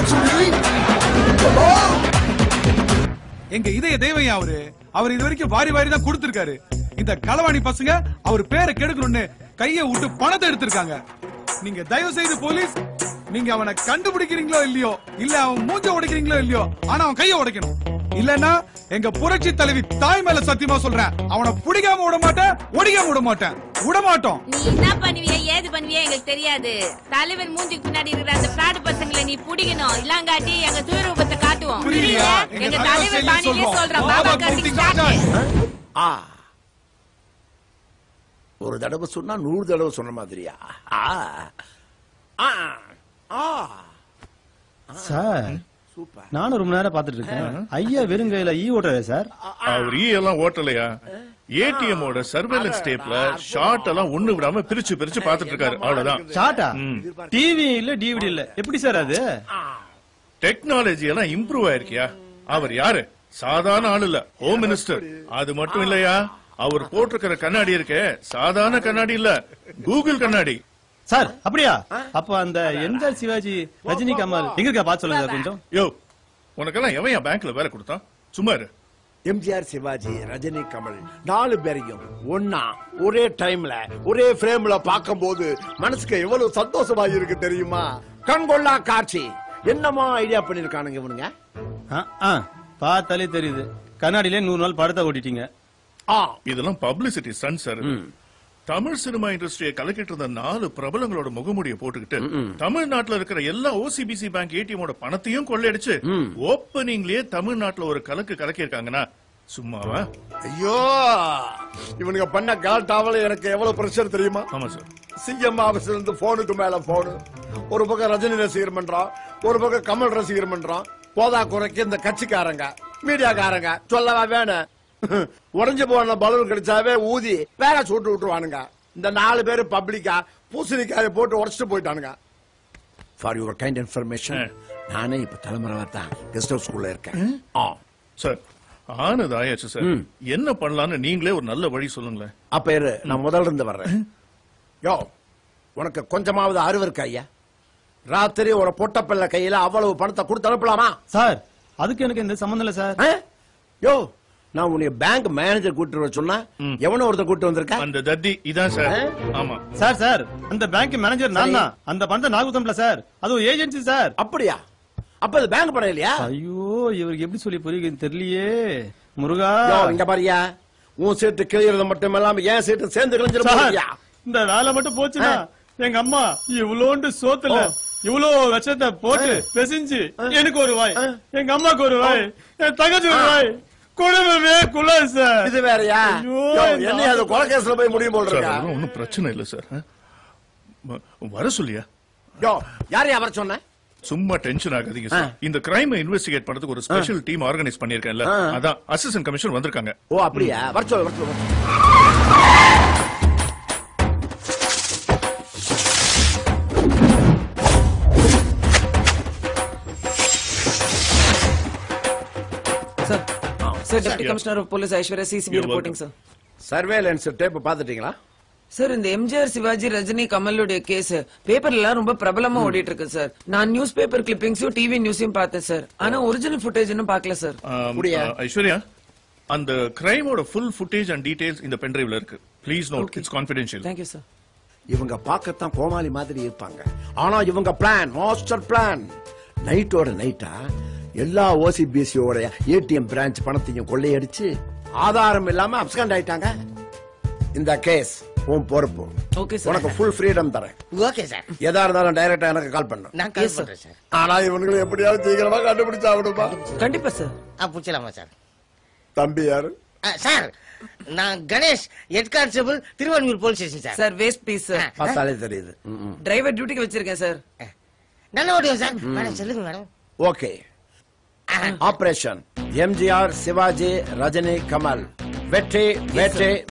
எங்க இதய தெய்வம் அவரு அவர் இது வரைக்கும் வாரி வாரி தான் கொடுத்திருக்காரு இந்த களவாணி பசங்க அவர் பேரை கெடுக்கணும்னு கைய விட்டு பணத்தை எடுத்திருக்காங்க நீங்க தயவு செய்து போலீஸ் நீங்க அவனை கண்டுபிடிக்கிறீங்களோ இல்லையோ இல்ல அவன் மூஞ்ச உடைக்கிறீங்களோ இல்லையோ ஆனா அவன் கைய உடைக்கணும் இல்லன்னா எங்க புரட்சி தலைவி தாய் மேல சத்தியமா சொல்றேன் அவனை பிடிக்காம விட மாட்டேன் ஒடிக்காம விட மாட்டேன் விட மாட்டோம் நீ என்ன பண்ணுவிய ஏது பண்ணுவிய எங்களுக்கு தெரியாது தலைவர் மூஞ்சிக்கு பின்னாடி இருக்கிற அந்த பிராடு பசங்களை நீ புடிக்கணும் இல்லாங்காட்டி எங்க சுயரூபத்தை காட்டுவோம் புரியலையா? எங்க எங்க தலைவர் தலைவர் பாணியிலே சொல்றோம். சொல்றோம் Baba Baba counting cutting charge. ஆ ஒரு தடவை சொன்னா நூறு தடவை சொன்ன மாதிரியா ஆ ஆ ஆ சார் சூப்பர் நானும் ரொம்ப நேரம் பாத்துட்டு இருக்கேன் ஐயா வெறுங்கையில ஈ ஓட்டுறாரு சார் அவர் ஈ எல்லாம் ஓட்டலையா ஏடிஎம் ஓட சர்வேலன்ஸ் டேப்ல ஷார்ட் எல்லாம் ஒண்ணு விடாம பிரிச்சு பிரிச்சு பாத்துட்டு இருக்காரு அவ்வளவுதான் ஷார்ட்டா ம். டிவி இல்ல டிவிடி இல்ல எப்படி சார் அது டெக்னாலஜி எல்லாம் இம்ப்ரூவ் ஆயிருக்கியா அவர் யாரு சாதாரண ஆள் இல்ல ஹோம் மினிஸ்டர் அது மட்டும் இல்லையா அவர் போட்டிருக்கிற கண்ணாடி இருக்கே சாதாரண கண்ணாடி இல்ல கூகுள் கண்ணாடி சார் அப்படியா அப்ப அந்த எம்ஜிஆர் சிவாஜி ரஜினி கமல் எங்க இருக்கா பாத்து சொல்லுங்க கொஞ்சம் யோ உனக்கெல்லாம் எவன் என் பேங்க்ல வேலை கொடுத்தான் சும்மா இரு எம்ஜிஆர் சிவாஜி ரஜினி கமல் நாலு பேரையும் ஒன்னா ஒரே டைம்ல ஒரே பிரேம்ல பார்க்கும்போது மனசுக்கு எவ்வளவு சந்தோஷமா இருக்கு தெரியுமா கண்கொள்ளா காட்சி என்னமா ஐடியா பண்ணிருக்கானுங்க இவனுங்க ஆ, ஆ, பார்த்தாலே தெரியுது கண்ணாடியிலே நூறு நாள் படத்தை ஓட்டிட்டீங்க ஆ இதெல்லாம் publicity Sun sir Tamil cinema இண்டஸ்ட்ரியை கலக்கிட்டு இருந்த நாலு பிரபலங்களோட முகமூடியை போட்டுக்கிட்டு தமிழ்நாட்டுல இருக்கிற எல்லா ஓசிபிசி பேங்க் ஏடிஎமோட பணத்தையும் கொள்ளையடிச்சு ஓப்பனிங்லயே தமிழ்நாட்டுல ஒரு கலக்கு கலக்கியிருக்காங்கன்னா சும்மாவா ஐயோ இவனுங்க பண்ண கலாட்டாவில எனக்கு எவ்வளவு பிரஷர் தெரியுமா ஆமா சார் சிஎம் ஆபீஸ்ல இருந்து போனுக்கு மேல போனு ஒரு பக்கம் ரஜினி ரசிகர் பண்றான் ஒரு பக்கம் கமல் ரசிகர் பண்றான் போதா குறைக்கு இந்த கட்சிக்காரங்க மீடியாக்காரங்க சொல்லவா வேணும் உடஞ்சு போன பலூன் கிடைச்சாவே ஊதி வேற சுட்டு விட்டுருவானுங்க இந்த நாலு பேரு பப்ளிக்கா பூசணிக்காய போட்டு உடச்சிட்டு போயிட்டானுங்க ஃபார் யுவர் கைண்ட் இன்ஃபர்மேஷன் நானே இப்ப தலைமுறை தான் கெஸ்ட் ஹவுஸ் ஸ்கூல்ல இருக்கேன் ஆ. சார் ஆனது ஆயாச்சு சார் என்ன பண்ணலாம்னு நீங்களே ஒரு நல்ல வழி சொல்லுங்களேன் அப்ப இரு நான் முதல்ல இருந்து வர்றேன் யோ உனக்கு கொஞ்சமாவது அறிவு இருக்கா ஐயா ராத்திரி ஒரு பொட்டப்பிள்ள கையில அவ்வளவு பணத்தை கொடுத்து அனுப்பலாமா சார் அதுக்கு எனக்கு எந்த சம்மந்தம் இல்ல சார் ஆ? யோ நான் உன்னை பேங்க் மேனேஜர் கூட்டு வர சொன்னா எவனோ ஒருத்தர் கூட்டு வந்திருக்க அந்த தத்தி இதான் சார் ஆமா சார் சார் அந்த பேங்க் மேனேஜர் நான் தான் அந்த பணத்தை நான் குத்தம்ல சார் அது ஒரு ஏஜென்சி சார் அப்படியா அப்ப இது பேங்க் பணம் இல்லையா ஐயோ இவருக்கு எப்படி சொல்லி புரியுதுன்னு தெரியலையே முருகா யோ இங்க பாரியா உன் சீட்டு கிளியறது மட்டும் இல்லாம ஏன் சீட்டு சேர்ந்து கிழிஞ்சிட சார், போறியா இந்த வேலை மட்டும் போச்சுன்னா எங்க அம்மா இவ்வளோண்டு சோத்துல இவ்வளவு விஷத்தை போட்டு பெசிஞ்சு எனக்கு ஒரு வாய் எங்க அம்மாக்கு ஒரு வாய் என் தங்கச்சி ஒரு வாய் குடும்பமே குல சார் இது வேறயா ஐயோ, யோ, இந்த என்னைய அது கொலை கேஸ்ல போய் முடியும் போல் சார் இருக்கா அதெல்லாம் ஒண்ணும் பிரச்சனை இல்ல சார் ஆ? வ- வர சொல்லியா யோ யாரையா வர சொன்ன சும்மா டென்ஷன் ஆகாதீங்க சார் இந்த கிரைம் இன்வெஸ்டிகேட் பண்றதுக்கு ஒரு ஸ்பெஷல் டீம் ஆர்கனைஸ் பண்ணிருக்கேன்ல அதான் அசிஸ்டன்ட் கமிஷனர் வந்திருக்காங்க ஓ அப்படியா வர சொல்லு வர சொல்லு, வர சொல்லு sir sir deputy commissioner of police Aishwarya CCB You're reporting sir surveillance tape பாத்துட்டீங்களா சார் இந்த எம்ஜிஆர் சிவாஜி ரஜினி கமலுடைய கேஸ் பேப்பர்ல எல்லாம் ரொம்ப பிரபலமா ஓடிட்டு இருக்கு சார் நான் நியூஸ் பேப்பர் கிளிப்பிங்ஸும் டிவி நியூஸையும் பார்த்தேன் சார் ஆனா ஒரிஜினல் ஃபுட்டேஜ் இன்னும் பார்க்கல சார் ஆம், அப்படியா? ஆ, ஐஸ்வர்யா அந்த கிரைமோட ஃபுல் ஃபுட்டேஜ் அண்ட் டீடைல்ஸ் இந்த பென்டிரைவ்ல இருக்கு please note it's confidential thank you sir இவங்க பார்க்கத்தான் கோமாளி மாதிரி இருப்பாங்க ஆனா இவங்க பிளான் மாஸ்டர் பிளான் நைட்டோட நைட்டா எல்லா ஓசிபிஎஸ்சியோட ஏடிஎம் பிரான்ச் பணத்தையும் கொள்ளையடிச்சு ஆதாரம் இல்லாம அப்சண்ட் ஆயிட்டாங்க இந்த கேஸ் உன் பொறுப்பு ஓகே சார் உனக்கு ஃபுல் ஃப்ரீடம் தரேன் ஓகே சார் எதா இருந்தாலும் டைரக்டா எனக்கு கால் பண்ணு நான் கால் பண்றேன் சார் ஆனா இவனுங்களை எப்படியாவது சீக்கிரமா கண்டுபிடிச்சாகணுமா கண்டிப்பா சார் ஆ பிடிச்சலாமா சார் தம்பி யாரு ஆ, சார் நான் Ganesh head constable Thiruvanmur police station sir sir waste piece sir பார்த்தாலே தெரியுது டிரைவர் டியூட்டிக்கு வச்சிருக்கேன் சார் நல்ல ஓடியும் சார் மேடம் சொல்லுங்க madam okay operation MGR Sivaji Rajini Kamal வெற்றி வெற்றி